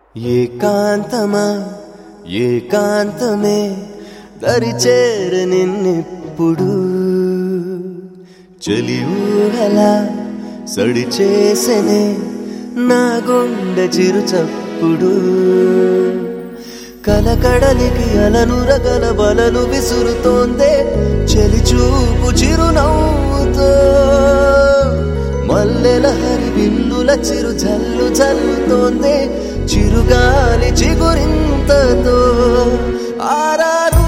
ఏకాంతమా ఏకాంతమే దరిచేర నిన్నెప్పుడు చలి ఊహలా సడి చేసనే నా గుండె చిరు చప్పుడు కలకడలికి అలనురగల బలలు విసురుతోందే చెలి చూపు చిరునవ్వుతో మల్లెల హరి బిల్లుల చిరు జల్లు జల్లుతోందే చిరుగాలి చిగురింతతో ఆరారు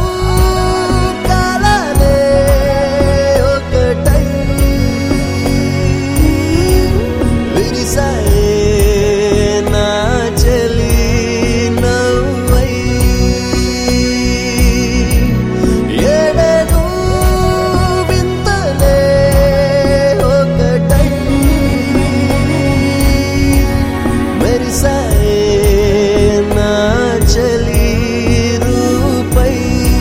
కాలాలే ఒకటై విరిసాయే నా చెలి నవ్వై ఏవేను వింతలే ఒకటై మెరిసాయే నా చెలి రూపై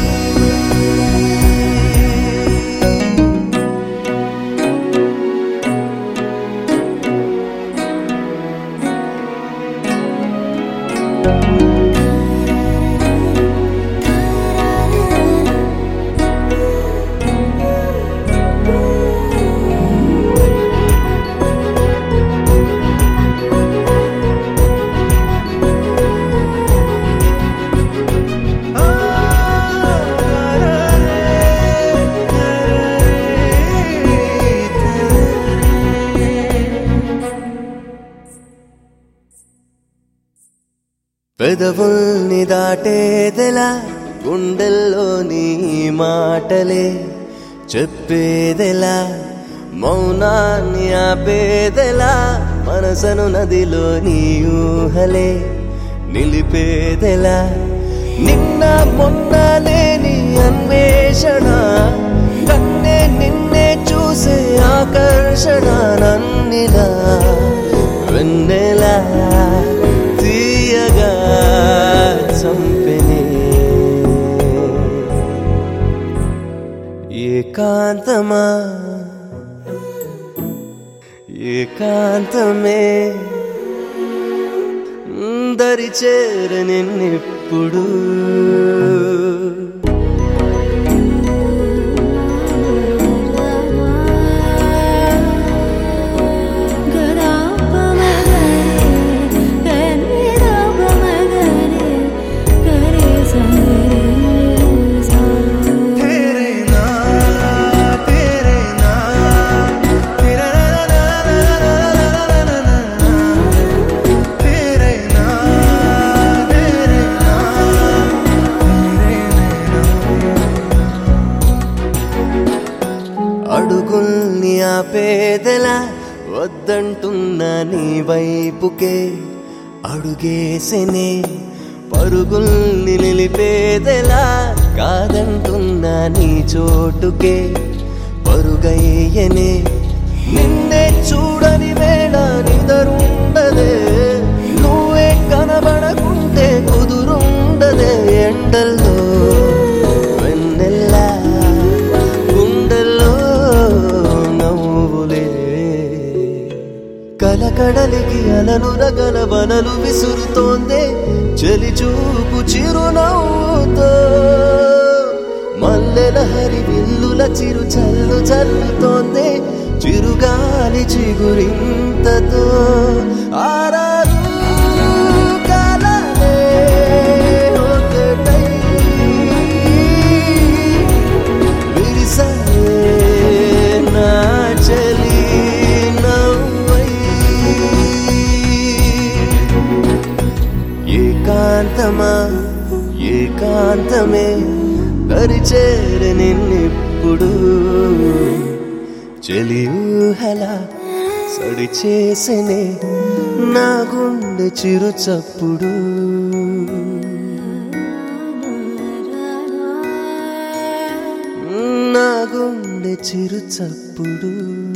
పెదవుల్ని దాటేదెలా గుండెల్లోని మాటలే చెప్పేదెలా మౌనాన్ని ఆపేదెలా మనసను నదిలోని ఊహలే నిలిపేదెలా నిన్న మొన్న లేని అన్వేషణ కన్నే నిన్నే చూసే ఆకర్షణ నన్నిలా వెన్నెలా తీయగా చంపిని ఏకాంతమా ఏకాంతమే దరి చేర నిన్నెప్పుడు तेरे ना तेरे ना तेरा ना ना ना ना ना ना तेरे ना तेरे ना అడుగుల్ని ఆపేదెలా వద్దంటున్న నీ వైపుకే అడుగేసెనే పరుగుల్ని నిలిపేదెలా కాదంటున్న నీ చోటుకే పరుగయ్యనే నిన్నే చూడని వేళ నిదరుండదే నువ్వే కనబడకుంటే కుదురుండదే ఎండల్లో వెన్నెల్లా గుండెల్లో నవ్వులే కలకడలికి అలలు రగల బలలు విసురుతోందే చలి చూపు చిరునవ్వుతో మల్లెల హరి విల్లుల చిరు చల్లు చల్లుతోందే చిరుగాలి చిగురింతతో ఆరారు కాలాలే ఒకటై విరిసాయే నా చలి నవ్వై ఏకాంతమా ఏకాంతమే దరిచేర నిన్నెప్పుడు చెలి ఊహలా సడి చేసనే నా గుండె చిరు చప్పుడు నా గుండె చిరు చప్పుడు